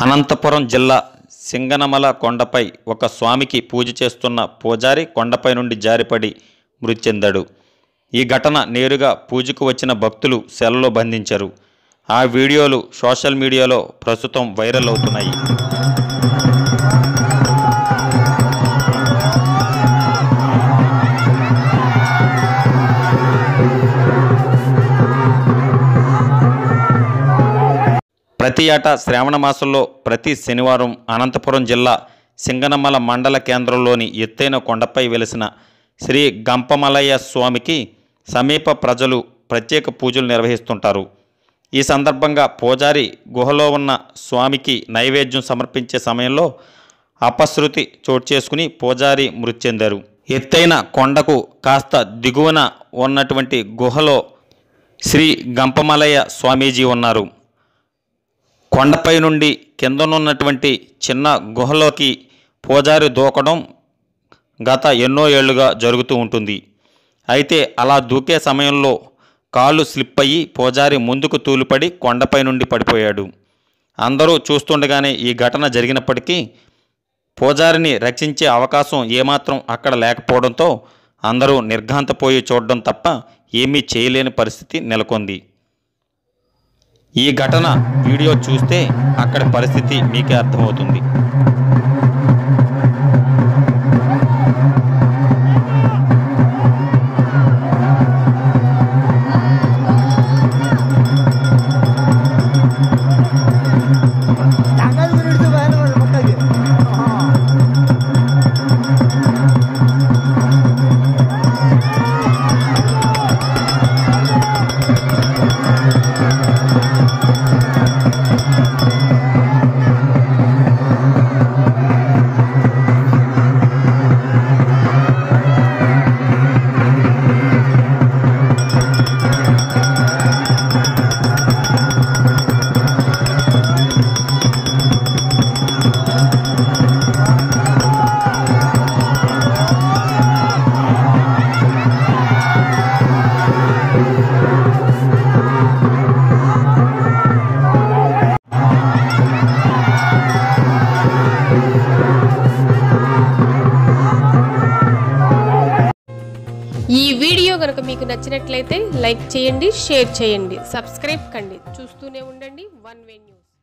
అనంతపురం జిల్లా సింగనమల కొండపై ఒక స్వామికి పూజ చేస్తున్న పూజారి కొండపై నుండి జారిపడి మృతి చెందాడు ఈ ఘటన నేరుగా పూజకు వచ్చిన భక్తులు సెలలో బంధించారు ఆ వీడియోలు సోషల్ మీడియాలో ప్రస్తుతం వైరల్ అవుతున్నాయి ప్రతి ఏటా శ్రావణ మాసంలో ప్రతి శనివారం అనంతపురం జిల్లా సింగనమల మండల కేంద్రంలోని ఎత్తైన కొండపై వెలిసిన శ్రీ గంపమలయ్య స్వామికి సమీప ప్రజలు ప్రత్యేక పూజలు నిర్వహిస్తుంటారు ఈ సందర్భంగా పూజారి గుహలో ఉన్న స్వామికి నైవేద్యం సమర్పించే సమయంలో అపశృతి చోటు చేసుకుని పూజారి మృతి చెందారు ఎత్తైన కొండకు కాస్త దిగువన ఉన్నటువంటి గుహలో శ్రీ గంపమలయ్య స్వామీజీ ఉన్నారు కొండపై నుండి కిందనున్నటువంటి చిన్న గుహలోకి పూజారి దూకడం గత ఎన్నో ఏళ్లుగా జరుగుతూ ఉంటుంది అయితే అలా దూకే సమయంలో కాళ్ళు స్లిప్ అయ్యి పూజారి ముందుకు తూలిపడి కొండపై నుండి పడిపోయాడు అందరూ చూస్తుండగానే ఈ ఘటన జరిగినప్పటికీ పూజారిని రక్షించే అవకాశం ఏమాత్రం అక్కడ లేకపోవడంతో అందరూ నిర్ఘాంతపోయి చూడడం తప్ప ఏమీ చేయలేని పరిస్థితి నెలకొంది ఈ ఘటన వీడియో చూస్తే అక్కడి పరిస్థితి మీకే అర్థమవుతుంది টাকা দিয়ে দিতে পারে না পক্কাকে ఈ వీడియో కనుక మీకు నచ్చినట్లయితే లైక్ చేయండి షేర్ చేయండి సబ్స్క్రైబ్ కండి చూస్తూనే ఉండండి వన్ వే న్యూస్